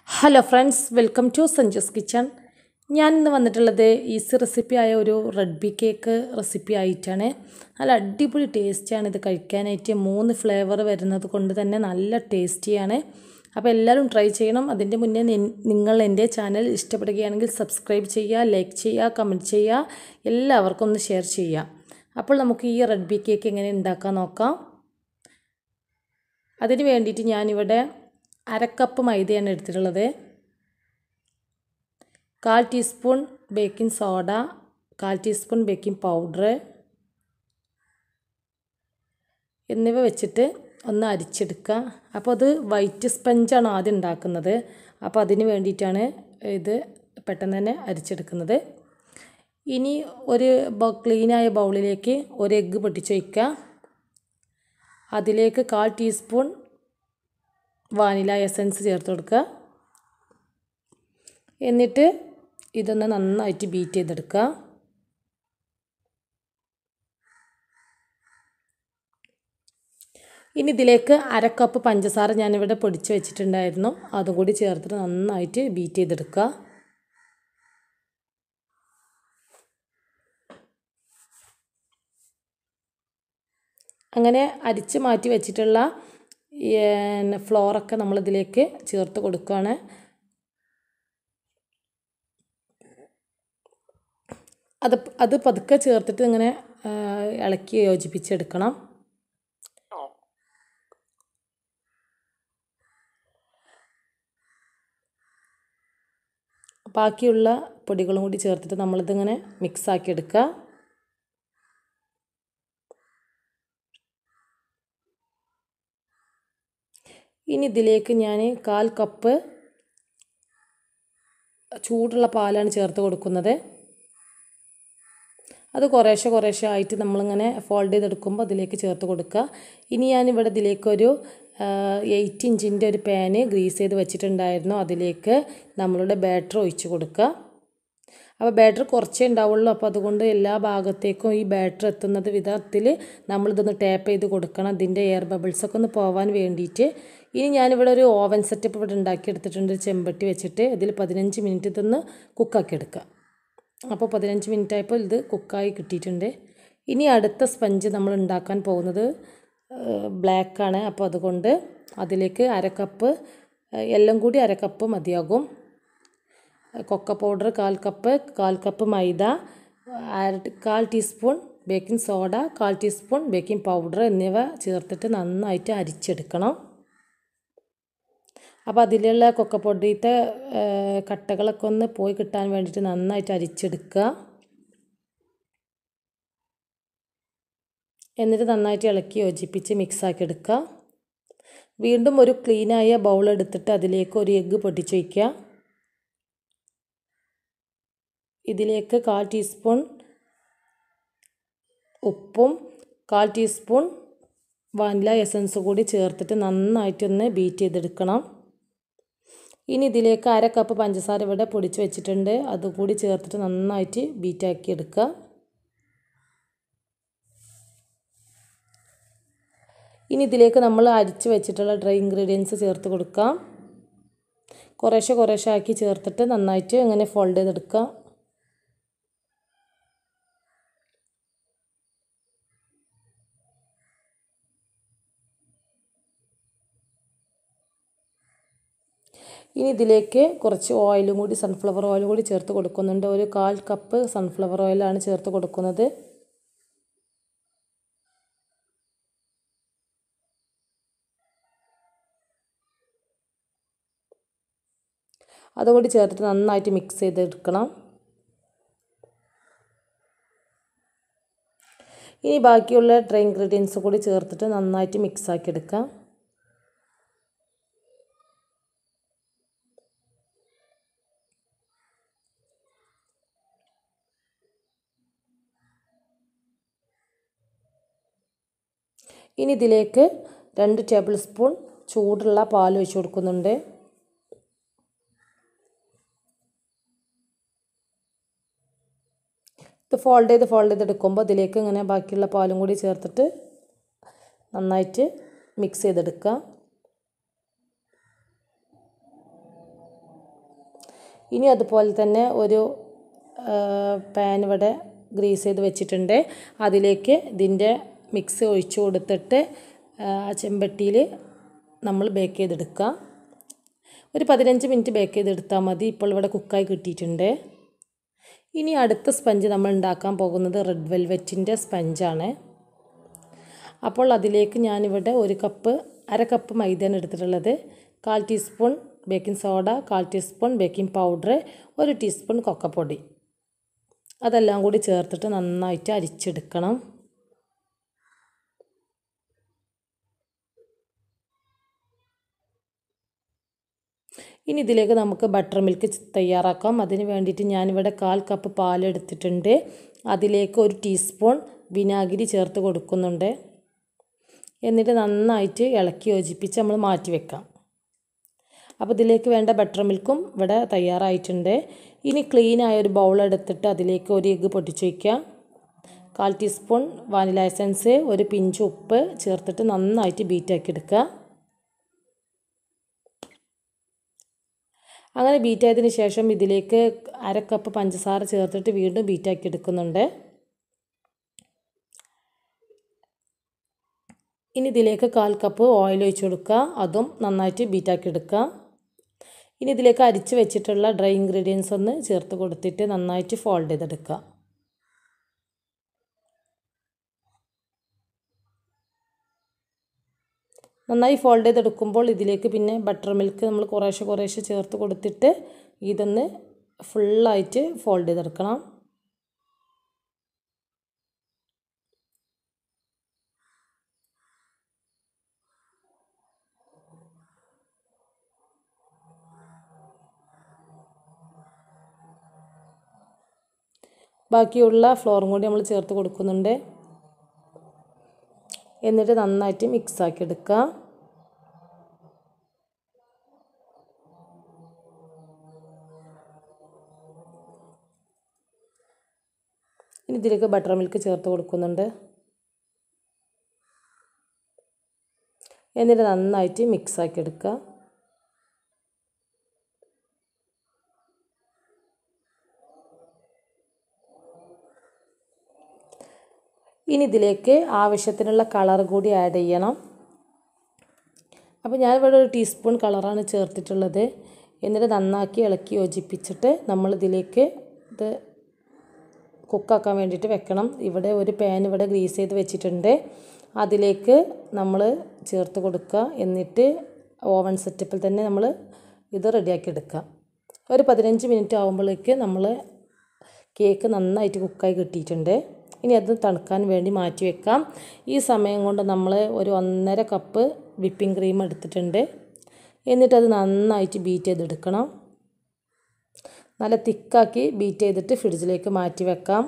hello friends welcome to Sanju's kitchen ഞാൻ ഇന്ന് വന്നിട്ടുള്ളത് ഈസി റെസിപ്പി ആയ ഒരു റെഡ് ബി കേക്ക് റെസിപ്പി ആയിട്ടാണ് നല്ല അടിപൊളി ടേസ്റ്റിയാണ് ഇത് കഴിക്കാനായിട്ട് മൂന്ന് ഫ്ലേവർ വരുന്നത് കൊണ്ട് തന്നെ നല്ല ടേസ്റ്റിയാണ് അപ്പോൾ എല്ലാവരും ട്രൈ ചെയ്യണം അതിൻ്റെ മുന്നേ നി- നിങ്ങൾ എൻ്റെ ചാനൽ ഇഷ്ടപ്പെടുകയാണെങ്കിൽ സബ്സ്ക്രൈബ് ചെയ്യുക ലൈക്ക് ചെയ്യുക കമൻറ്റ് ചെയ്യുക എല്ലാവർക്കും ഒന്ന് ഷെയർ ചെയ്യുക അപ്പോൾ നമുക്ക് ഈ റെഡ് ബി കേക്ക് എങ്ങനെ ഉണ്ടാക്കാൻ നോക്കാം അതിന് വേണ്ടിയിട്ട് ഞാനിവിടെ അരക്കപ്പ് മൈദയാണ് എടുത്തിട്ടുള്ളത് കാൽ ടീസ്പൂൺ ബേക്കിംഗ് സോഡ കാൽ ടീസ്പൂൺ ബേക്കിംഗ് പൗഡർ എന്നിവ വെച്ചിട്ട് ഒന്ന് അരിച്ചെടുക്കുക അപ്പോൾ അത് വൈറ്റ് സ്പഞ്ചാണ് ആദ്യം ഉണ്ടാക്കുന്നത് അപ്പോൾ അതിന് വേണ്ടിയിട്ടാണ് ഇത് പെട്ടെന്ന് തന്നെ അരിച്ചെടുക്കുന്നത് ഇനി ഒരു ബ ക്ലീനായ ബൗളിലേക്ക് ഒരു എഗ്ഗ് പൊട്ടിച്ച് വയ്ക്കുക അതിലേക്ക് കാൽ ടീസ്പൂൺ വാനില എസൻസ് ചേർത്ത് കൊടുക്കുക എന്നിട്ട് ഇതൊന്ന് നന്നായിട്ട് ബീറ്റ് ചെയ്തെടുക്കുക ഇനി ഇതിലേക്ക് അര കപ്പ് പഞ്ചസാര ഞാനിവിടെ പൊടിച്ച് വെച്ചിട്ടുണ്ടായിരുന്നു അതും കൂടി ചേർത്തിട്ട് നന്നായിട്ട് ബീറ്റ് ചെയ്തെടുക്കുക അങ്ങനെ അരിച്ച് മാറ്റി വെച്ചിട്ടുള്ള ഫ്ലോറൊക്കെ നമ്മളിതിലേക്ക് ചേർത്ത് കൊടുക്കുകയാണ് അത് അത് പതുക്കെ ചേർത്തിട്ട് ഇങ്ങനെ ആ, ഇളക്കി യോജിപ്പിച്ചെടുക്കണം ബാക്കിയുള്ള പൊടികളും കൂടി ചേർത്തിട്ട് നമ്മളിതിങ്ങനെ മിക്സാക്കി എടുക്കുക ഇനി ഇതിലേക്ക് ഞാൻ കാൽ കപ്പ് ചൂടുള്ള പാലാണ് ചേർത്ത് കൊടുക്കുന്നത് അത് കുറേശ്ശെ കുറേശ്ശെ ആയിട്ട് നമ്മളിങ്ങനെ ഫോൾഡ് ചെയ്തെടുക്കുമ്പോൾ അതിലേക്ക് ചേർത്ത് കൊടുക്കുക ഇനി ഞാനിവിടെ ഇതിലേക്കൊരു എയ്റ്റ് ഇഞ്ചിൻ്റെ ഒരു പാന് ഗ്രീസ് ചെയ്ത് വെച്ചിട്ടുണ്ടായിരുന്നു അതിലേക്ക് നമ്മളുടെ ബാറ്റർ ഒഴിച്ച് കൊടുക്കുക അപ്പോൾ ബാറ്റർ കുറച്ചേ ഉണ്ടാവുള്ളൂ അപ്പോൾ അതുകൊണ്ട് എല്ലാ ഭാഗത്തേക്കും ഈ ബാറ്റർ എത്തുന്നത് വിധത്തിൽ നമ്മളിതൊന്ന് ടാപ്പ് ചെയ്ത് കൊടുക്കണം ഇതിൻ്റെ എയർ ബബിൾസൊക്കെ ഒന്ന് പോകാൻ വേണ്ടിയിട്ട് ഇനി ഞാനിവിടെ ഒരു ഓവൻ സെറ്റപ്പ് ഇവിടെ ഉണ്ടാക്കിയെടുത്തിട്ടുണ്ട് ഒരു ചെമ്പട്ടി വെച്ചിട്ട് ഇതിൽ പതിനഞ്ച് മിനിറ്റ് ഇതൊന്ന് കുക്കാക്കി എടുക്കുക അപ്പോൾ പതിനഞ്ച് മിനിറ്റ് ആയപ്പോൾ ഇത് കുക്കായി കിട്ടിയിട്ടുണ്ട് ഇനി അടുത്ത സ്പഞ്ച് നമ്മൾ ഉണ്ടാക്കാൻ പോകുന്നത് ബ്ലാക്കാണ് അപ്പോൾ അതുകൊണ്ട് അതിലേക്ക് അര കപ്പ് എല്ലാം കൂടി അര കപ്പ് മതിയാകും കൊക്ക പൗഡർ കാൽ കപ്പ് കാൽ കപ്പ് മൈദ അര കാൽ ടീസ്പൂൺ ബേക്കിംഗ് സോഡ കാൽ ടീസ്പൂൺ ബേക്കിംഗ് പൗഡർ എന്നിവ ചേർത്തിട്ട് നന്നായിട്ട് അരിച്ചെടുക്കണം അപ്പോൾ അതിലുള്ള കൊക്കപ്പൊടിയത്തെ കട്ടകളൊക്കെ ഒന്ന് പോയി കിട്ടാൻ വേണ്ടിയിട്ട് നന്നായിട്ട് അരിച്ചെടുക്കുക എന്നിട്ട് നന്നായിട്ട് ഇളക്കി യോജിപ്പിച്ച് മിക്സാക്കി എടുക്കുക വീണ്ടും ഒരു ക്ലീനായ ബൗൾ എടുത്തിട്ട് അതിലേക്ക് ഒരു എഗ്ഗ് പൊട്ടിച്ച് വയ്ക്കുക ഇതിലേക്ക് കാൽ ടീസ്പൂൺ ഉപ്പും കാൽ ടീസ്പൂൺ വാനില എസൻസ് കൂടി ചേർത്തിട്ട് നന്നായിട്ടൊന്ന് ബീറ്റ് ചെയ്തെടുക്കണം ഇനി ഇതിലേക്ക് അര കപ്പ് പഞ്ചസാര ഇവിടെ പൊടിച്ച് വെച്ചിട്ടുണ്ട് അതുകൂടി ചേർത്തിട്ട് നന്നായിട്ട് ബീറ്റാക്കി എടുക്കുക ഇനി ഇതിലേക്ക് നമ്മൾ അരിച്ച് വെച്ചിട്ടുള്ള ഡ്രൈ ഇൻഗ്രീഡിയൻസ് ചേർത്ത് കൊടുക്കാം കുറേശ്ശെ കുറേശ്ശെ ആക്കി ചേർത്തിട്ട് നന്നായിട്ട് ഇങ്ങനെ ഫോൾഡ് ചെയ്തെടുക്കുക ഇനി ഇതിലേക്ക് കുറച്ച് ഓയിലും കൂടി സൺഫ്ലവർ ഓയിൽ കൂടി ചേർത്ത് കൊടുക്കുന്നുണ്ട് ഒരു കാൽ കപ്പ് സൺഫ്ലവർ ഓയിലാണ് ചേർത്ത് കൊടുക്കുന്നത് അതുകൂടി ചേർത്തിട്ട് നന്നായിട്ട് മിക്സ് ചെയ്തെടുക്കണം ഇനി ബാക്കിയുള്ള ഡ്രൈ ഇൻഗ്രീഡിയൻസ് കൂടി ചേർത്തിട്ട് നന്നായിട്ട് മിക്സ് ആക്കി എടുക്കാം ഇനി ഇതിലേക്ക് രണ്ട് ടേബിൾ സ്പൂൺ ചൂടുള്ള പാൽ ഒഴിച്ച് കൊടുക്കുന്നുണ്ട് ഇത് ഫോൾഡ് ചെയ്ത് ഫോൾഡ് ചെയ്ത് എടുക്കുമ്പോൾ ഇതിലേക്ക് ഇങ്ങനെ ബാക്കിയുള്ള പാലും കൂടി ചേർത്തിട്ട് നന്നായിട്ട് മിക്സ് ചെയ്തെടുക്കുക ഇനി അതുപോലെ തന്നെ ഒരു പാൻ ഇവിടെ ഗ്രീസ് ചെയ്ത് വെച്ചിട്ടുണ്ട് അതിലേക്ക് ഇതിൻ്റെ മിക്സ് ഒഴിച്ചു കൊടുത്തിട്ട് ആ ചെമ്പട്ടിയിൽ നമ്മൾ ബേക്ക് ചെയ്തെടുക്കുക ഒരു പതിനഞ്ച് മിനിറ്റ് ബേക്ക് ചെയ്തെടുത്താൽ മതി ഇപ്പോൾ ഇവിടെ കുക്കായി കിട്ടിയിട്ടുണ്ട് ഇനി അടുത്ത സ്പഞ്ച് നമ്മൾ ഉണ്ടാക്കാൻ പോകുന്നത് റെഡ് വെൽവെറ്റിൻ്റെ സ്പഞ്ചാണ് അപ്പോൾ അതിലേക്ക് ഞാനിവിടെ ഒരു കപ്പ് അര കപ്പ് മൈദയാണ് എടുത്തിട്ടുള്ളത് കാൽ ടീസ്പൂൺ ബേക്കിംഗ് സോഡ കാൽ ടീസ്പൂൺ ബേക്കിംഗ് പൗഡർ ഒരു ടീസ്പൂൺ കൊക്കപ്പൊടി അതെല്ലാം കൂടി ചേർത്തിട്ട് നന്നായിട്ട് അരിച്ചെടുക്കണം ഇനി ഇതിലേക്ക് നമുക്ക് ബട്ടർ മിൽക്ക് തയ്യാറാക്കാം അതിന് വേണ്ടിയിട്ട് ഞാനിവിടെ കാൽ കപ്പ് പാലെടുത്തിട്ടുണ്ട് അതിലേക്ക് ഒരു ടീസ്പൂൺ വിനാഗിരി ചേർത്ത് കൊടുക്കുന്നുണ്ട് എന്നിട്ട് നന്നായിട്ട് ഇളക്കി യോജിപ്പിച്ച് നമ്മൾ മാറ്റി വെക്കാം അപ്പോൾ ഇതിലേക്ക് വേണ്ട ബട്ടർ മിൽക്കും ഇവിടെ തയ്യാറായിട്ടുണ്ട് ഇനി ക്ലീൻ ആയ ഒരു ബൗൾ എടുത്തിട്ട് അതിലേക്ക് ഒരു എഗ്ഗ് പൊട്ടിച്ച് വയ്ക്കുക കാൽ ടീസ്പൂൺ വാനില എസൻസ് ഒരു പിഞ്ച് ഉപ്പ് ചേർത്തിട്ട് നന്നായിട്ട് ബീറ്റാക്കി എടുക്കുക അങ്ങനെ ബീറ്റ് ആയതിന് ശേഷം ഇതിലേക്ക് അര കപ്പ് പഞ്ചസാര ചേർത്തിട്ട് വീണ്ടും ബീറ്റാക്കി എടുക്കുന്നുണ്ട് ഇനി ഇതിലേക്ക് കാൽ കപ്പ് ഓയിൽ ഒഴിച്ച് കൊടുക്കുക അതും നന്നായിട്ട് ബീറ്റാക്കി എടുക്കുക ഇനി ഇതിലേക്ക് അരിച്ച് വെച്ചിട്ടുള്ള ഡ്രൈ ഇൻഗ്രീഡിയൻസ് ഒന്ന് ചേർത്ത് കൊടുത്തിട്ട് നന്നായിട്ട് ഫോൾഡ് ചെയ്തെടുക്കുക നന്നായി ഫോൾഡ് ചെയ്തെടുക്കുമ്പോൾ ഇതിലേക്ക് പിന്നെ ബട്ടർ മിൽക്ക് നമ്മൾ കുറേശ്ശെ കുറേശ്ശെ ചേർത്ത് കൊടുത്തിട്ട് ഇതൊന്ന് ഫുള്ളായിട്ട് ഫോൾഡ് ചെയ്തെടുക്കണം ബാക്കിയുള്ള ഫ്ലോറും കൂടി നമ്മൾ ചേർത്ത് കൊടുക്കുന്നുണ്ട് എന്നിട്ട് നന്നായിട്ട് മിക്സ് ആക്കി എടുക്കുക ഇനി ഇതിലേക്ക് ബട്ടർ മിൽക്ക് ചേർത്ത് കൊടുക്കുന്നുണ്ട് എന്നിട്ട് നന്നായിട്ട് മിക്സ് ആക്കി എടുക്കുക ഇനി ഇതിലേക്ക് ആവശ്യത്തിനുള്ള കളർ കൂടി ആഡ് ചെയ്യണം അപ്പോൾ ഞാനിവിടെ ഒരു ടീസ്പൂൺ കളറാണ് ചേർത്തിട്ടുള്ളത് എന്നിട്ട് നന്നാക്കി ഇളക്കി യോജിപ്പിച്ചിട്ട് നമ്മൾ ഇതിലേക്ക് ഇത് കുക്കാക്കാൻ വേണ്ടിയിട്ട് വെക്കണം ഇവിടെ ഒരു പാൻ ഇവിടെ ഗ്രീസ് ചെയ്ത് വെച്ചിട്ടുണ്ട് അതിലേക്ക് നമ്മൾ ചേർത്ത് കൊടുക്കുക എന്നിട്ട് ഓവൻ സെറ്റപ്പിൽ തന്നെ നമ്മൾ ഇത് റെഡിയാക്കി എടുക്കുക ഒരു പതിനഞ്ച് മിനിറ്റ് ആകുമ്പോഴേക്ക് നമ്മൾ കേക്ക് നന്നായിട്ട് കുക്കായി കിട്ടിയിട്ടുണ്ട് ഇനി അത് തണുക്കാൻ വേണ്ടി മാറ്റി വെക്കാം ഈ സമയം കൊണ്ട് നമ്മൾ ഒരു ഒന്നര കപ്പ് വിപ്പിംഗ് ക്രീം എടുത്തിട്ടുണ്ട് എന്നിട്ടത് നന്നായിട്ട് ബീറ്റ് ചെയ്തെടുക്കണം നല്ല തിക്കാക്കി ബീറ്റ് ചെയ്തിട്ട് ഫ്രിഡ്ജിലേക്ക് മാറ്റി വെക്കാം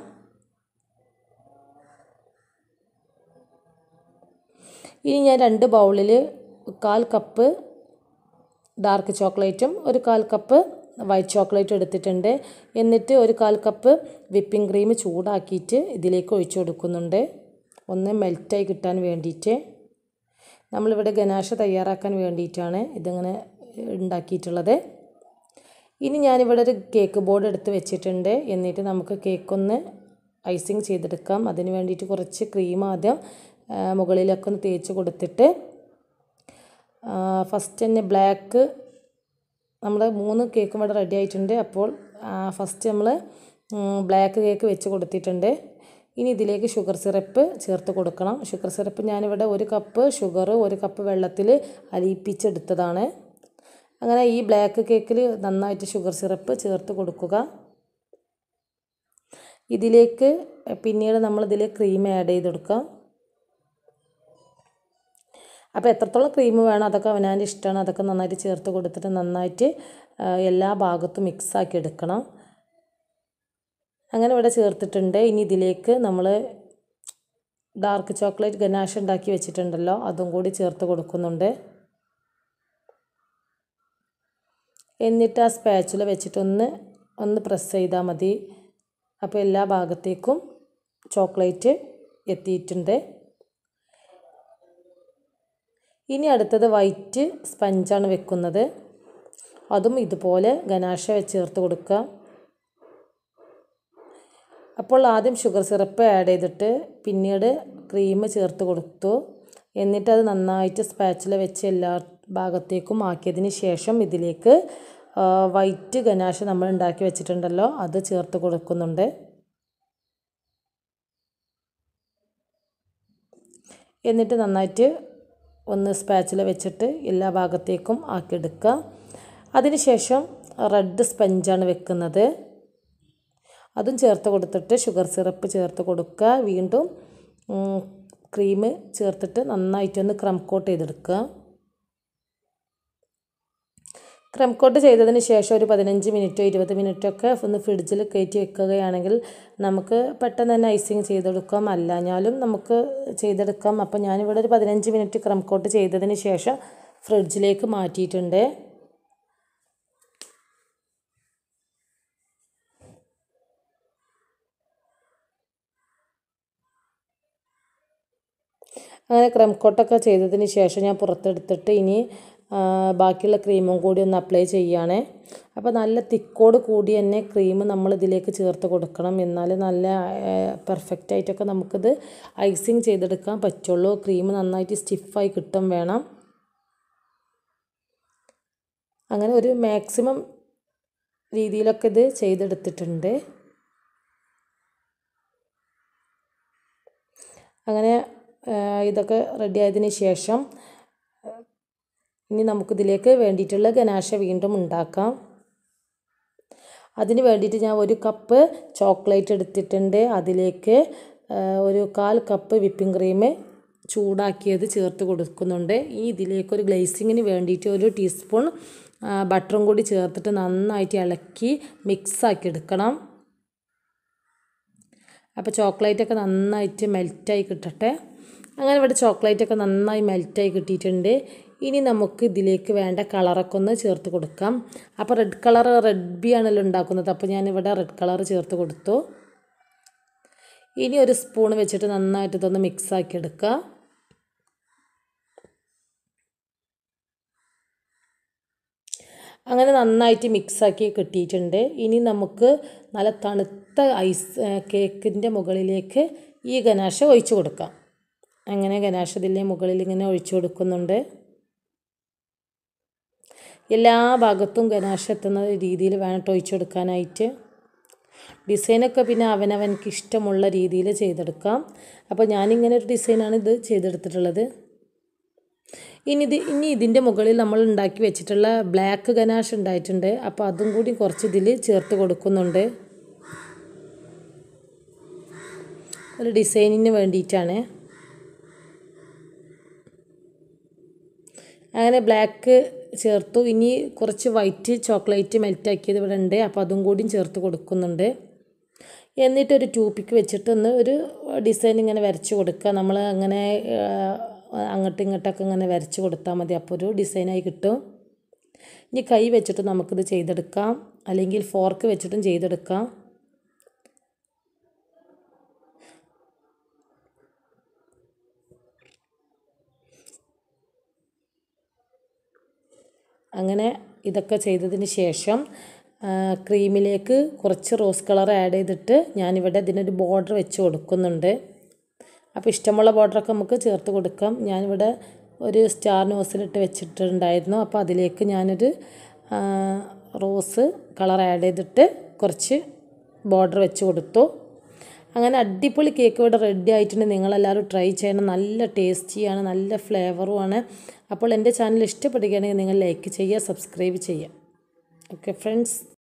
ഇനി ഞാൻ രണ്ട് ബൗളിൽ കാൽ കപ്പ് ഡാർക്ക് ചോക്ലേറ്റും ഒരു കാൽ കപ്പ് വൈറ്റ് ചോക്ലേറ്റ് എടുത്തിട്ടുണ്ട് എന്നിട്ട് ഒരു കാൽ കപ്പ് വിപ്പിംഗ് ക്രീം ചൂടാക്കിയിട്ട് ഇതിലേക്ക് ഒഴിച്ചു കൊടുക്കുന്നുണ്ട് ഒന്ന് മെൽറ്റായി കിട്ടാൻ വേണ്ടിയിട്ട് നമ്മളിവിടെ ഗനാശ തയ്യാറാക്കാൻ വേണ്ടിയിട്ടാണ് ഇതിങ്ങനെ ഉണ്ടാക്കിയിട്ടുള്ളത് ഇനി ഞാനിവിടെ ഒരു കേക്ക് ബോർഡ് എടുത്ത് വെച്ചിട്ടുണ്ട് എന്നിട്ട് നമുക്ക് കേക്കൊന്ന് ഐസിങ് ചെയ്തെടുക്കാം അതിന് വേണ്ടിയിട്ട് കുറച്ച് ക്രീം ആദ്യം മുകളിലൊക്കെ ഒന്ന് തേച്ച് കൊടുത്തിട്ട് ഫസ്റ്റ് തന്നെ ബ്ലാക്ക് നമ്മൾ മൂന്ന് കേക്കും ഇവിടെ റെഡി ആയിട്ടുണ്ട് അപ്പോൾ ഫസ്റ്റ് നമ്മൾ ബ്ലാക്ക് കേക്ക് വെച്ച് കൊടുത്തിട്ടുണ്ട് ഇനി ഇതിലേക്ക് ഷുഗർ സിറപ്പ് ചേർത്ത് കൊടുക്കണം ഷുഗർ സിറപ്പ് ഞാനിവിടെ ഒരു കപ്പ് ഷുഗർ ഒരു കപ്പ് വെള്ളത്തിൽ അലിയിപ്പിച്ചെടുത്തതാണ് അങ്ങനെ ഈ ബ്ലാക്ക് കേക്കിൽ നന്നായിട്ട് ഷുഗർ സിറപ്പ് ചേർത്ത് കൊടുക്കുക ഇതിലേക്ക് പിന്നീട് നമ്മളിതിൽ ക്രീം ആഡ് ചെയ്ത് കൊടുക്കാം അപ്പോൾ എത്രത്തോളം ക്രീം വേണം അതൊക്കെ അവനാൻ്റെ ഇഷ്ടമാണ് അതൊക്കെ നന്നായിട്ട് ചേർത്ത് കൊടുത്തിട്ട് നന്നായിട്ട് എല്ലാ ഭാഗത്തും മിക്സാക്കി എടുക്കണം അങ്ങനെ ഇവിടെ ചേർത്തിട്ടുണ്ട് ഇനി ഇതിലേക്ക് നമ്മൾ ഡാർക്ക് ചോക്ലേറ്റ് ഗനാഷ് ഉണ്ടാക്കി വെച്ചിട്ടുണ്ടല്ലോ അതും കൂടി ചേർത്ത് കൊടുക്കുന്നുണ്ട് എന്നിട്ട് ആ സ്പാച്ചുല വെച്ചിട്ടൊന്ന് ഒന്ന് പ്രസ് ചെയ്താൽ മതി അപ്പോൾ എല്ലാ ഭാഗത്തേക്കും ചോക്ലേറ്റ് എത്തിയിട്ടുണ്ട് ഇനി അടുത്തത് വൈറ്റ് സ്പഞ്ചാണ് വെക്കുന്നത് അതും ഇതുപോലെ ഗനാശ വെച്ച് ചേർത്ത് കൊടുക്കുക അപ്പോൾ ആദ്യം ഷുഗർ സിറപ്പ് ആഡ് ചെയ്തിട്ട് പിന്നീട് ക്രീം ചേർത്ത് കൊടുത്തു എന്നിട്ടത് നന്നായിട്ട് സ്പാച്ചില വെച്ച് എല്ലാ ഭാഗത്തേക്കും ആക്കിയതിന് ശേഷം ഇതിലേക്ക് വൈറ്റ് ഗനാശ നമ്മൾ ഉണ്ടാക്കി വെച്ചിട്ടുണ്ടല്ലോ അത് ചേർത്ത് കൊടുക്കുന്നുണ്ട് എന്നിട്ട് നന്നായിട്ട് ഒന്ന് സ്പാച്ചില വെച്ചിട്ട് എല്ലാ ഭാഗത്തേക്കും ആക്കിയെടുക്കുക അതിനുശേഷം റെഡ് സ്പഞ്ചാണ് വെക്കുന്നത് അതും ചേർത്ത് കൊടുത്തിട്ട് ഷുഗർ സിറപ്പ് ചേർത്ത് കൊടുക്കുക വീണ്ടും ക്രീം ചേർത്തിട്ട് നന്നായിട്ടൊന്ന് ക്രം കോട്ട് ചെയ്തെടുക്കുക ക്രം കോട്ട് ചെയ്തതിന് ശേഷം ഒരു പതിനഞ്ച് മിനിറ്റോ ഇരുപത് മിനിറ്റോ ഒക്കെ ഒന്ന് ഫ്രിഡ്ജിൽ കയറ്റി വെക്കുകയാണെങ്കിൽ നമുക്ക് പെട്ടെന്ന് തന്നെ ഐസിങ് ചെയ്തെടുക്കാം അല്ലാഞ്ഞാലും നമുക്ക് ചെയ്തെടുക്കാം അപ്പോൾ ഞാനിവിടെ ഒരു പതിനഞ്ച് മിനിറ്റ് ക്രം കോട്ട് ചെയ്തതിന് ശേഷം ഫ്രിഡ്ജിലേക്ക് മാറ്റിയിട്ടുണ്ട് അങ്ങനെ ക്രം കോട്ടൊക്കെ ചെയ്തതിന് ശേഷം ഞാൻ പുറത്തെടുത്തിട്ട് ഇനി ബാക്കിയുള്ള ക്രീമും കൂടി ഒന്ന് അപ്ലൈ ചെയ്യുകയാണ് അപ്പോൾ നല്ല തിക്കോട് കൂടി തന്നെ ക്രീം നമ്മൾ ഇതിലേക്ക് ചേർത്ത് കൊടുക്കണം എന്നാൽ നല്ല പെർഫെക്റ്റ് ആയിട്ടൊക്കെ നമുക്കിത് ഐസിങ് ചെയ്തെടുക്കാൻ പറ്റുള്ളൂ ക്രീം നന്നായിട്ട് സ്റ്റിഫായി കിട്ടും വേണം അങ്ങനെ ഒരു മാക്സിമം രീതിയിലൊക്കെ ഇത് ചെയ്തെടുത്തിട്ടുണ്ട് അങ്ങനെ ഇതൊക്കെ റെഡി ആയതിന് ശേഷം ഇനി നമുക്കിതിലേക്ക് വേണ്ടിയിട്ടുള്ള ഗനാശ വീണ്ടും ഉണ്ടാക്കാം അതിന് വേണ്ടിയിട്ട് ഞാൻ ഒരു കപ്പ് ചോക്ലേറ്റ് എടുത്തിട്ടുണ്ട് അതിലേക്ക് ഒരു കാൽ കപ്പ് വിപ്പിംഗ് ക്രീം ചൂടാക്കിയത് ചേർത്ത് കൊടുക്കുന്നുണ്ട് ഈ ഇതിലേക്ക് ഒരു ഗ്ലേസിങ്ങിന് വേണ്ടിയിട്ട് ഒരു ടീസ്പൂൺ ബട്ടറും കൂടി ചേർത്തിട്ട് നന്നായിട്ട് ഇളക്കി മിക്സാക്കി എടുക്കണം അപ്പോൾ ചോക്ലേറ്റൊക്കെ നന്നായിട്ട് മെൽറ്റായി കിട്ടട്ടെ അങ്ങനെ ഇവിടെ ചോക്ലേറ്റൊക്കെ നന്നായി മെൽറ്റായി കിട്ടിയിട്ടുണ്ട് ഇനി നമുക്ക് ഇതിലേക്ക് വേണ്ട കളറൊക്കെ ഒന്ന് ചേർത്ത് കൊടുക്കാം അപ്പോൾ റെഡ് കളർ റെഡ് ബി ആണല്ലോ ഉണ്ടാക്കുന്നത് അപ്പോൾ ഞാനിവിടെ റെഡ് കളർ ചേർത്ത് കൊടുത്തു ഇനി ഒരു സ്പൂൺ വെച്ചിട്ട് നന്നായിട്ട് ഇതൊന്ന് മിക്സാക്കി എടുക്കുക അങ്ങനെ നന്നായിട്ട് മിക്സാക്കി കിട്ടിയിട്ടുണ്ട് ഇനി നമുക്ക് നല്ല തണുത്ത ഐസ് കേക്കിൻ്റെ മുകളിലേക്ക് ഈ ഗനാശ ഒഴിച്ചു കൊടുക്കാം അങ്ങനെ ഗനാശ ഇതിൻ്റെ മുകളിൽ ഇങ്ങനെ ഒഴിച്ചു കൊടുക്കുന്നുണ്ട് എല്ലാ ഭാഗത്തും ഗനാശ എത്തുന്ന രീതിയിൽ വേണം ഒഴിച്ചു കൊടുക്കാനായിട്ട് ഡിസൈനൊക്കെ പിന്നെ അവനവനക്ക് ഇഷ്ടമുള്ള രീതിയിൽ ചെയ്തെടുക്കാം അപ്പോൾ ഞാനിങ്ങനെ ഒരു ഡിസൈനാണ് ഇത് ചെയ്തെടുത്തിട്ടുള്ളത് ഇനി ഇത് ഇനി ഇതിൻ്റെ മുകളിൽ നമ്മൾ ഉണ്ടാക്കി വെച്ചിട്ടുള്ള ബ്ലാക്ക് ഗനാഷ് ഉണ്ടായിട്ടുണ്ട് അപ്പോൾ അതും കൂടി കുറച്ച് ഇതിൽ ചേർത്ത് കൊടുക്കുന്നുണ്ട് ഒരു ഡിസൈനിന് വേണ്ടിയിട്ടാണ് അങ്ങനെ ബ്ലാക്ക് ചേർത്തു ഇനി കുറച്ച് വൈറ്റ് ചോക്ലേറ്റ് മെൽറ്റാക്കിയത് ഇവിടെ ഉണ്ട് അപ്പോൾ അതും കൂടിയും ചേർത്ത് കൊടുക്കുന്നുണ്ട് എന്നിട്ടൊരു ട്യൂപ്പിക്ക് വെച്ചിട്ട് ഒന്ന് ഒരു ഡിസൈൻ ഇങ്ങനെ വരച്ച് കൊടുക്കുക നമ്മൾ അങ്ങനെ അങ്ങോട്ടും ഇങ്ങോട്ടൊക്കെ ഇങ്ങനെ വരച്ച് കൊടുത്താൽ മതി അപ്പോൾ ഒരു ഡിസൈനായി കിട്ടും ഇനി കൈ വെച്ചിട്ട് നമുക്കിത് ചെയ്തെടുക്കാം അല്ലെങ്കിൽ ഫോർക്ക് വെച്ചിട്ടും ചെയ്തെടുക്കാം അങ്ങനെ ഇതൊക്കെ ചെയ്തതിന് ശേഷം ക്രീമിലേക്ക് കുറച്ച് റോസ് കളർ ആഡ് ചെയ്തിട്ട് ഞാനിവിടെ ഇതിനൊരു ബോർഡർ വെച്ച് കൊടുക്കുന്നുണ്ട് അപ്പോൾ ഇഷ്ടമുള്ള ബോർഡറൊക്കെ നമുക്ക് ചേർത്ത് കൊടുക്കാം ഞാനിവിടെ ഒരു സ്റ്റാർ നോസിലിട്ട് വെച്ചിട്ടുണ്ടായിരുന്നു അപ്പോൾ അതിലേക്ക് ഞാനൊരു റോസ് കളർ ആഡ് ചെയ്തിട്ട് കുറച്ച് ബോർഡർ വെച്ച് കൊടുത്തു അങ്ങനെ അടിപൊളി കേക്ക് ഇവിടെ റെഡി ആയിട്ടുണ്ട് നിങ്ങളെല്ലാവരും ട്രൈ ചെയ്യണം നല്ല ടേസ്റ്റിയാണ് നല്ല ഫ്ലേവറുമാണ് അപ്പോൾ എൻ്റെ ചാനൽ ഇഷ്ടപ്പെടുകയാണെങ്കിൽ നിങ്ങൾ ലൈക്ക് ചെയ്യുക സബ്സ്ക്രൈബ് ചെയ്യുക ഓക്കെ ഫ്രണ്ട്സ്